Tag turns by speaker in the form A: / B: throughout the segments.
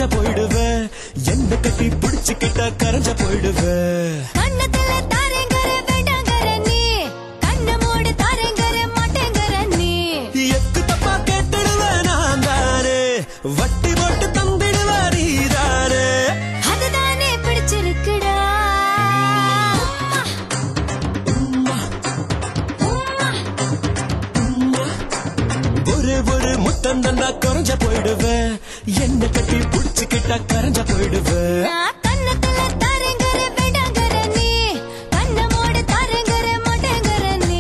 A: போயிடுவ என்ன கட்டி பிடிச்சுக்கிட்டா கரைஞ்ச போயிடுவ
B: கண்ணத்துல தாரேங்கற வேண்டாங்கற நீ கண்ண மூடு தாரேங்கற மாட்டேங்கற நீ
A: எக்கு தப்பா கேட்டுடுவ நான் தானே வட்டி போட்டு தந்திடுவ நீதானே
B: அதுதானே பிடிச்சிருக்குடா உம்மா. உம்மா.
A: ஒரு ஒரு முத்தம் தந்தா குறைஞ்ச போயிடுவ என்ன கட்டி பிடிச்சுக்கிட்டா கரைஞ்ச போயிடுவ
B: நான் கண்ணத்துல தாரேங்கற வேண்டாங்கற நீ கண்ண மூடு தாரேங்கற மாட்டேங்கற நீ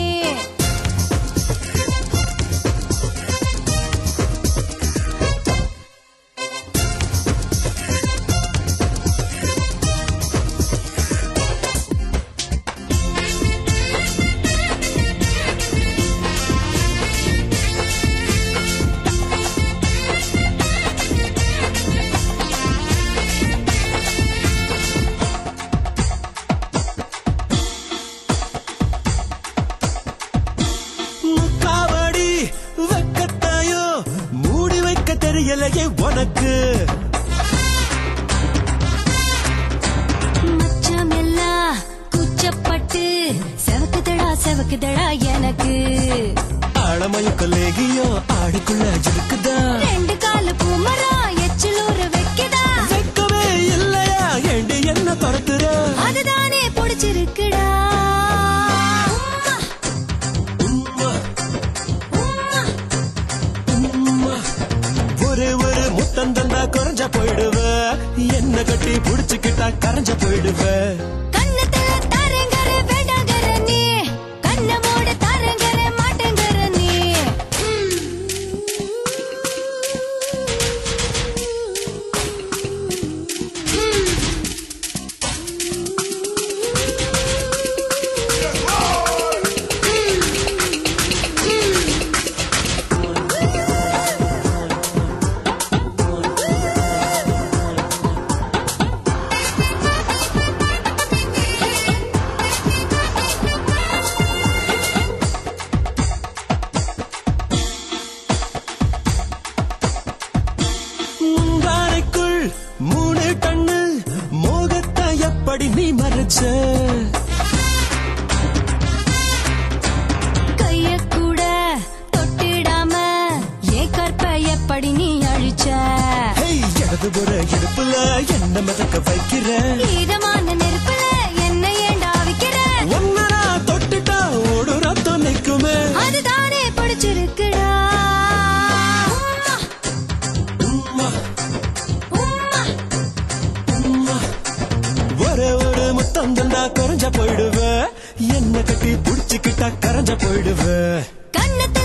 A: முக்காவடி வெக்கத்தாயோ மூடி வைக்க தெரியலையே உனக்கு
B: மச்சம் எல்லாம் கூச்சப்பட்டு செவக்குதடா செவக்குதடா எனக்கு
A: ஆழமயம் கொல்லேகியோ ஆடுக்குள்ள இருக்குதா
B: ரெண்டு கால பூமரா எச்சிலூர வைக்கதா
A: வெக்கவே இல்லையா ஏண்டி என்ன துரத்துற
B: அதுதானே பிடிச்சிருக்குடா
A: உம்மா,
B: உம்மா.
A: உம்மா. ஒரு ஒரு முத்தம் தந்தா குறைஞ்ச போயிடுவ என்ன கட்டி புடிச்சுக்கிட்டா கரைஞ்ச போயிடுவ
B: கண்ணத்துல தாரேங்கற வேண்டாங்கற நீ கண்ண மூட தாரேங்கற மாட்டேங்கற நீ
A: முந்தானைக்குள் மூணு கண்ணு மோகத்தை எப்படி நீ மறைச்ச
B: கைய கூட தொட்டிடாம ஏன் கற்ப எப்படி நீ அழிச்ச
A: ஹேய், இடது புற இடுப்புல என்ன மிதக்க வைக்கிற
B: ஈரமான நெருப்புல என்ன ஏண்டா விக்கிற
A: ஒன்னரா தொட்டுட்டா ஓடு ரத்தம் நிக்குமே
B: அதுதானே பிடிச்சிருக்குடா
A: உம்மா,
B: உம்மா.
A: உம்மா. ஒரு ஒரு முத்தம் தந்தா குறைஞ்ச போயிடுவ என்ன கட்டி புடிச்சுக்கிட்டா கரைஞ்ச போயிடுவ
B: கண்ணத்துல